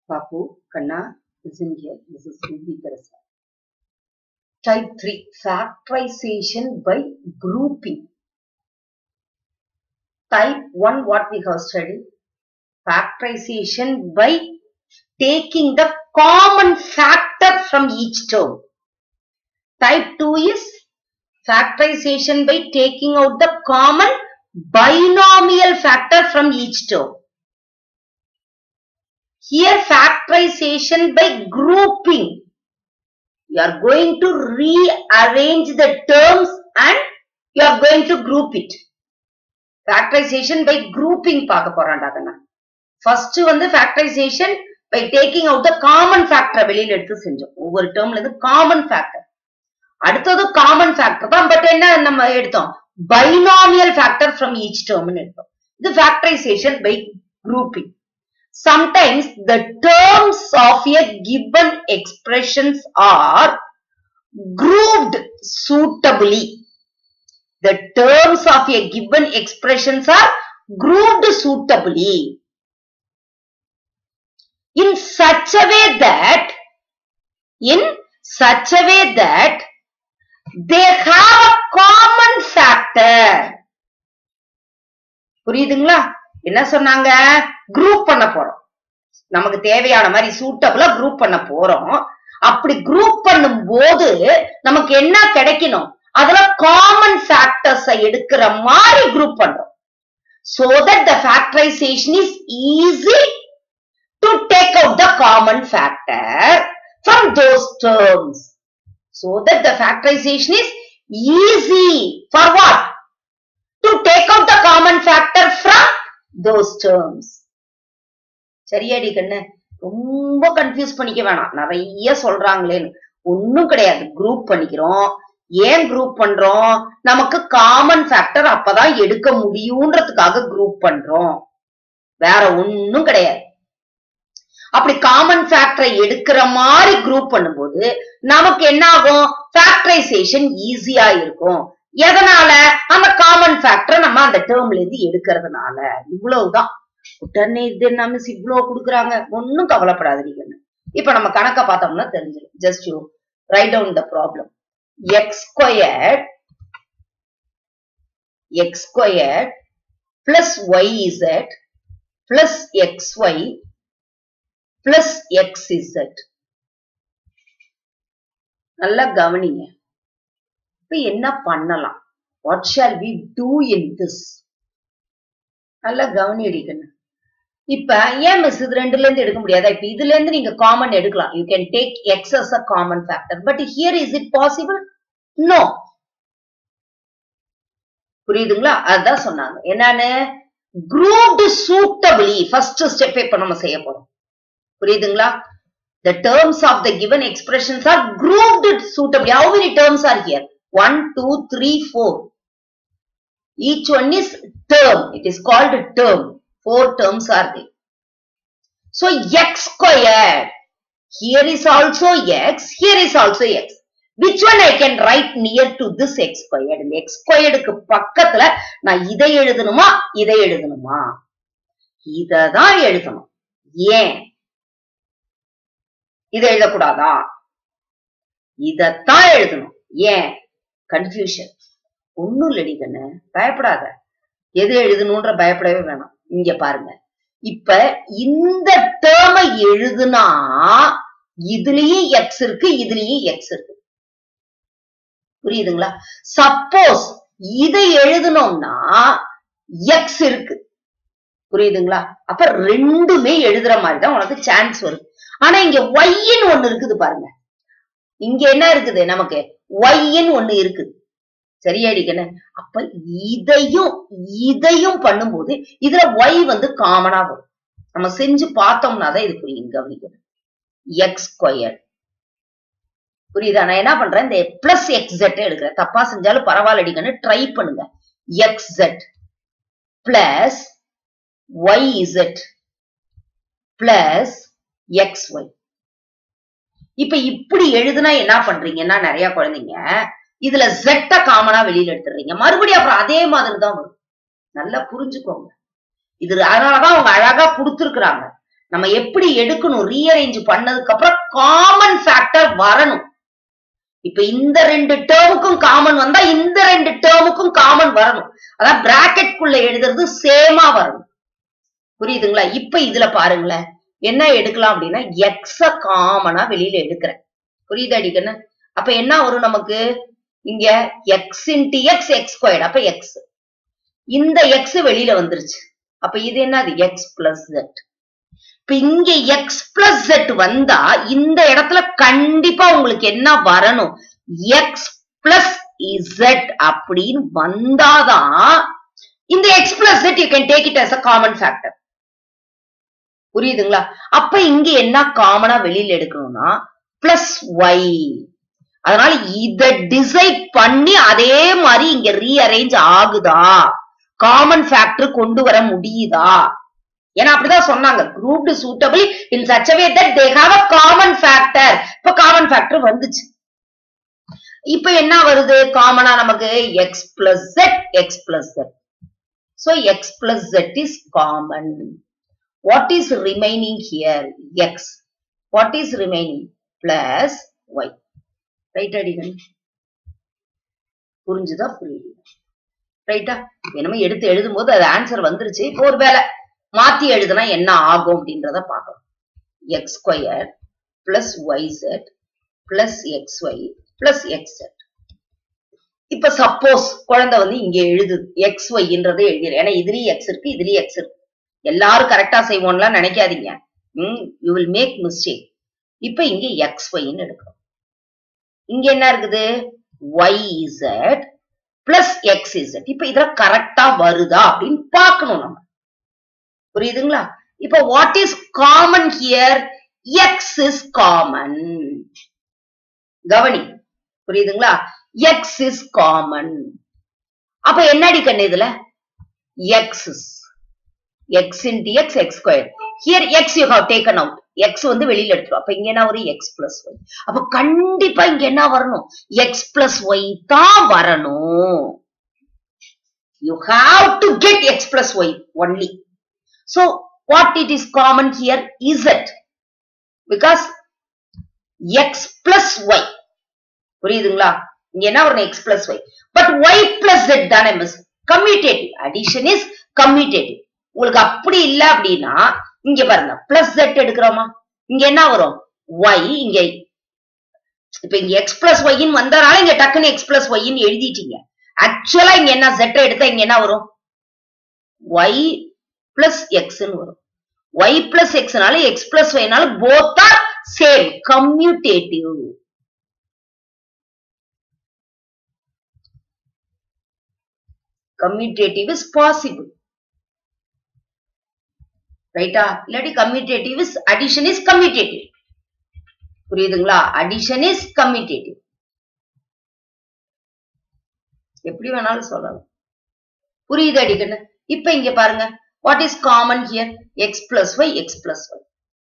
Papu, Kanna, listen here. This is Ruby Teresa. Type 3. Factorization by grouping. Type 1, what we have studied? Factorization by taking the common factor from each term. Type 2 is factorization by taking out the common binomial factor from each term. Here factorization by grouping. You are going to rearrange the terms and you are going to group it. Factorization by grouping பார்க்க போறான்டா கண்ணா. First வந்து factorization by taking out the common factor வெளியில எடுத்து செஞ்சோம். ஒவ்வொரு டேர்ம்ல இருந்து common factor. அடுத்தது common factor தான் but என்ன நம்ம எடுத்தோம் binomial factor from each term எடுத்தோம். இது factorization by grouping. Sometimes the terms of a given expressions are grouped suitably. The terms of a given expressions are grouped suitably in such a way that in such a way that they have a common factor புரியுதுங்களா என்ன சொன்னாங்க group பண்ண போறோம் நமக்கு தேவையான மாதிரி சூட்டபிளா group பண்ண போறோம் அப்படி குரூப் பண்ணும் போது நமக்கு என்ன கிடைக்கணும் அதுல காமன் ஃபேக்டர்ஸ் எடுக்கிற மாதிரி குரூப் பண்றோம் so that the factorization is easy to take out the common factor from those terms so that the factorization is easy for what to take out the common factor from those terms சரியாடி கண்ணு ரொம்ப confuse பண்ணிக்க வேணாம் நிறைய சொல்றாங்களேன்னு ஒண்ணும் கிடையாது group பண்ணிக்கிறோம் ஏன் group பண்றோம் நமக்கு காமன் ஃபேக்டர் அப்பதான் எடுக்க முடியுன்றதுக்காக குரூப் பண்றோம் வேற ஒண்ணும் கிடையாது அப்படி காமன் ஃபேக்டரை எடுக்கிற மாதிரி குரூப் பண்ணும்போது நமக்கு என்ன ஆகும் ஃபேக்டரைசேஷன் ஈஸியா இருக்கும் எதனால அந்த காமன் ஃபேக்டரை நம்ம அந்த டேர்ம்ல இருந்து எடுக்கிறதுனால இவ்வளவுதான் உடனே இது என்ன மிஸ் இவ்வளவு கொடுக்குறாங்க ஒன்னும் கவலைப்படாதீங்க இப்ப நம்ம கணக்க பார்த்தோம்னா தெரிஞ்சிடும் just you write down the problem x square x square plus y z plus x y plus x z நல்லா கவனிங்க இப்ப என்ன பண்ணலாம் what shall we do in this நல்லா கவனி அடிக்கணும் இப்ப ஏன் மிஸ் இது ரெண்டுல இருந்து எடுக்க முடியாதா இப்ப இதுல இருந்து நீங்க காமன் எடுக்கலாம் you can take x as a common factor but here is it possible no புரியுதுங்களா அதுதான் சொன்னாங்க என்னன்னு குரூப்டு சூட்டபிளி ஃபர்ஸ்ட் ஸ்டெப் இப்ப நம்ம செய்ய போறோம் புரியுதுங்களா the terms of the given expressions are grouped suitably how many terms are here one two three four each one is term it is called term four terms are there so x squared here is also x here is also x which one i can write near to this x squared இந்த x squared க்கு பக்கத்துல நான் இதை எழுதணுமா இதை எழுதணுமா இததான் எழுதணும் ஏன் இதை எழுதக்கூடாதா இதத்தான் எழுதணும் ஏன் கன்ஃபியூஷன் ஒண்ணும் இல்லடி கண்ணு பயப்படாத எது எழுதணும்ன்ற பயப்படவே வேணாம் இங்க பாருங்க இப்ப இந்த டேர்ம எழுதுனா இதுலயும் எக்ஸ் இருக்கு இதுலயும் எக்ஸ் இருக்கு புரியுதுங்களா சப்போஸ் இதை எழுதணும்னா எக்ஸ் இருக்கு புரியுதுங்களா அப்ப ரெண்டுமே எழுதுற மாதிரி தான் உனக்கு சான்ஸ் வரும் ஆனா இங்க ஒய்ன்னு ஒண்ணு இருக்குது பாருங்க இங்க என்ன இருக்குது நமக்கு ஒய்ன்னு ஒண்ணு இருக்குது சரியாடிக்கண்ணு அப்ப இதையும் இதையும் பண்ணும்போது இதுல ஒய் வந்து காமனா வரும் நம்ம செஞ்சு பார்த்தோம்னா தான் இது புரியும் கவனிக்கணும் எக்ஸ் ஸ்கொயர் புரியுதா நான் என்ன பண்றேன் இந்த பிளஸ் எக்ஸ் ஜெட் எடுக்கிறேன் தப்பா செஞ்சாலும் பரவாயில்ல அடிக்கன்னு ட்ரை பண்ணுங்க x z plus y z plus x y இப்ப இப்படி எழுதுனா என்ன பண்றீங்கன்னா நிறைய குழந்தைங்க இதுல ஜெட்ட காமனா வெளியில எடுத்துறீங்க மறுபடியும் அப்புறம் அதே மாதிரி தான் வரும் நல்லா புரிஞ்சுக்கோங்க இது அதனாலதான் அவங்க அழகா கொடுத்துருக்குறாங்க நம்ம எப்படி எடுக்கணும் ரீஅரேஞ்ச் பண்ணதுக்கு அப்புறம் காமன் ஃபேக்டர் வரணும் இப்ப இந்த ரெண்டு டேர்முக்கும் காமன் வந்தா இந்த ரெண்டு டேர்முக்கும் காமன் வரணும் அதான் பிராக்கெட் குள்ள எழுதுறது சேமா வரணும் புரியுதுங்களா இப்ப இதுல பாருங்களேன் என்ன எடுக்கலாம் அப்படின்னா எக்ஸ காமனா வெளியில எடுக்கிறேன் புரியுது அடிக்கன்னு அப்ப என்ன வரும் நமக்கு இங்க x into x x squared அப்ப எக்ஸ் இந்த எக்ஸ் வெளியில வந்துருச்சு அப்ப இது என்னது எக்ஸ் பிளஸ் ஜெட் இப்ப இங்க எக்ஸ் பிளஸ் ஜெட் வந்தா இந்த இடத்துல கண்டிப்பா உங்களுக்கு என்ன வரணும் எக்ஸ் பிளஸ் இசட் அப்படின்னு வந்தாதான் இந்த x plus z you can take it as a common factor புரியுதுங்களா அப்ப இங்க என்ன காமனா வெளியில எடுக்கணும்னா பிளஸ் ஒய் அதனால இத டிசைட் பண்ணி அதே மாதிரி இங்க ரீஅரேஞ்ச் ஆகுதா காமன் ஃபேக்டர் கொண்டு வர முடியுதா ஏன்னா அப்படிதான் சொன்னாங்க grouped suitable in such way that they have a common factor இப்ப காமன் ஃபேக்டர் வந்துச்சு இப்ப என்ன வருது காமனா நமக்கு x plus z x plus z so x plus z is common what is remaining here x what is remaining plus y right அடிக்கன் புரிஞ்சுதா புரியுது ரைட்டா என்னமோ எடுத்து எழுதும் போது அது ஆன்சர் வந்துருச்சு இப்போ ஒரு வேலை மாத்தி எழுதுனா என்ன ஆகும் அப்படின்றத பார்க்கலாம் x square plus y z plus x y plus x z இப்ப சப்போஸ் குழந்தை வந்து இங்க எழுதுது எக்ஸ் ஒய்ன்றதை எழுதிரு ஏன்னா இதுலயும் எக்ஸ் இருக்கு இதுலயும் எக்ஸ் இருக்கு எல்லாரும் கரெக்டா செய்வோம்லாம் நினைக்காதீங்க ம் யூ வில் மேக் மிஸ்டேக் இப்ப இங்க எக்ஸ் ஒய்ன்னு எடுக்கிறோம் இங்க என்ன இருக்குது y z plus x z இப்ப இதுல கரெக்டா வருதா அப்படின்னு பார்க்கணும் நம்ம புரியுதுங்களா இப்ப what is common here x is common கவனி புரியுதுங்களா எக்ஸ் இஸ் காமன் அப்ப என்னடி கண்ணு இதுல x x into x x square here x you have taken out x வந்து வெளியில எடுத்துரும் அப்ப இங்க என்ன வரும் எக்ஸ் பிளஸ் ஒய் அப்ப கண்டிப்பா இங்க என்ன வரணும் எக்ஸ் பிளஸ் ஒய் தான் வரணும் you have to get x plus y only So what it is common here is it because x plus y புரியுதுங்களா இங்க என்ன வரணும் x plus y but y plus z தானே miss commutative addition is commutative உங்களுக்கு அப்படி இல்ல அப்படின்னா இங்க பாருங்க பிளஸ் z எடுக்கிறோமா இங்க என்ன வரும் y இங்க இப்ப இங்க எக்ஸ் பிளஸ் ஒய்ன்னு வந்தனால இங்க டக்குன்னு எக்ஸ் பிளஸ் ஒய்ன்னு எழுதிட்டீங்க ஆக்சுவலா இங்க என்ன z எடுத்தா இங்க என்ன வரும் y பிளஸ் எக்ஸ்ன்னு வரும் ஒய் பிளஸ் எக்ஸ்னால எக்ஸ் பிளஸ் ஒய்னால both are same commutative commutative is possible ரைட்டா இல்லாட்டி commutative is addition is commutative புரியுதுங்களா அடிஷன் இஸ் கம்யூட்டேட்டிவ் எப்படி வேணாலும் சொல்லலாம் புரியுது அடிக்கணும் இப்ப இங்க பாருங்க what is common here x plus y x plus y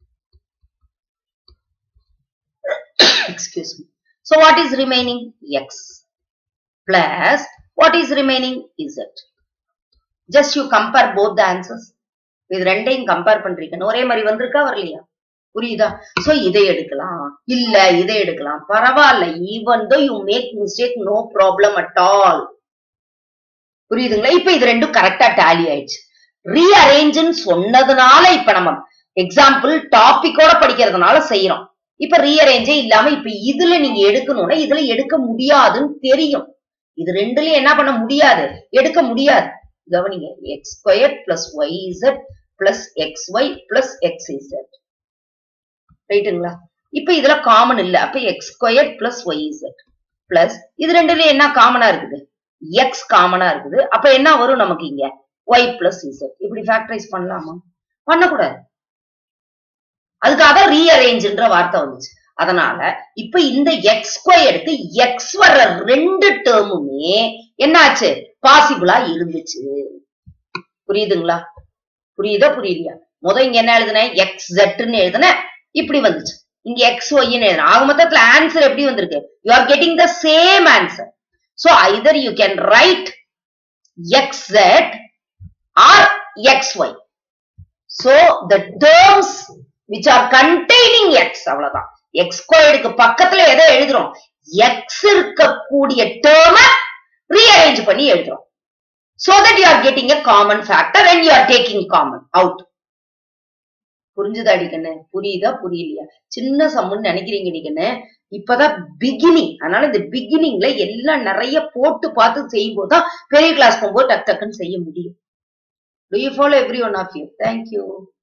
excuse me so what is remaining x plus what is remaining z just you compare both the answers இது ரெண்டையும் கம்பேர் பண்றீங்க ஒரே மாதிரி வந்திருக்கா வரலையா புரியுதா சோ இதை எடுக்கலாம் இல்ல இதை எடுக்கலாம் பரவாயில்ல even though you make mistake no problem at all புரியுதுங்களா இப்ப இது ரெண்டும் கரெக்டா டேலி ஆயிடுச்சு ரீஅரேஞ்சுன்னு சொன்னதுனால இப்ப நம்ம எக்ஸாம்பிள் டாபிக்கோட படிக்கிறதுனால செய்யறோம் இப்ப ரீஅரேஞ்சே இல்லாம இப்ப இதுல நீங்க எடுக்கணும்னா இதுல எடுக்க முடியாதுன்னு தெரியும் இது ரெண்டுலயும் என்ன பண்ண முடியாது எடுக்க முடியாது கவனிங்க x square plus y z plus x y plus x z ரைட்டுங்களா இப்ப இதுல காமன் இல்ல அப்ப x square plus y z plus இது ரெண்டுலயும் என்ன காமனா இருக்குது எக்ஸ் காமனா இருக்குது அப்ப என்ன வரும் நமக்கு இங்க ஒய் பிளஸ் இசட் இப்படி ஃபேக்டரைஸ் பண்ணலாமா பண்ணக்கூடாது அதுக்காக ரீஅரேஞ்சுன்ற வார்த்தை வந்துச்சு அதனால இப்ப இந்த எக்ஸ் ஸ்கொயருக்கு எக்ஸ் வர்ற ரெண்டு டேர்முமே என்னாச்சு பாசிபிளா இருந்துச்சு புரியுதுங்களா புரியுதா புரியலையா முத இங்க என்ன எழுதுனேன் எக்ஸ் ஜெட்னு எழுதுனேன் இப்படி வந்துச்சு இங்க எக்ஸ் ஒய்ன்னு எழுதுனேன் ஆக மொத்தத்துல ஆன்சர் எப்படி வந்திருக்கு you are getting the same answer so either you can write x z or xy. So the terms which are containing x அவ்வளவுதான் எக்ஸ் ஸ்கொயர்டுக்கு பக்கத்துல எதை எழுதுறோம் எக்ஸ் இருக்கக்கூடிய டேர்ம ரீஅரேஞ்ச் பண்ணி எழுதுறோம் so that you are getting a common factor and you are taking common out புரிஞ்சுதா அடிக்கண்ணு புரியுதா புரியலையா சின்ன சம்முன்னு நினைக்கிறீங்க அடிக்கண்ணு இப்பதான் பிகினிங் அதனால இந்த பிகினிங்ல எல்லாம் நிறைய போட்டு பார்த்து செய்யும் போதுதான் பெரிய கிளாஸ் போகும்போது டக் டக்குன்னு செய்ய முடியும் do you follow every one of you thank you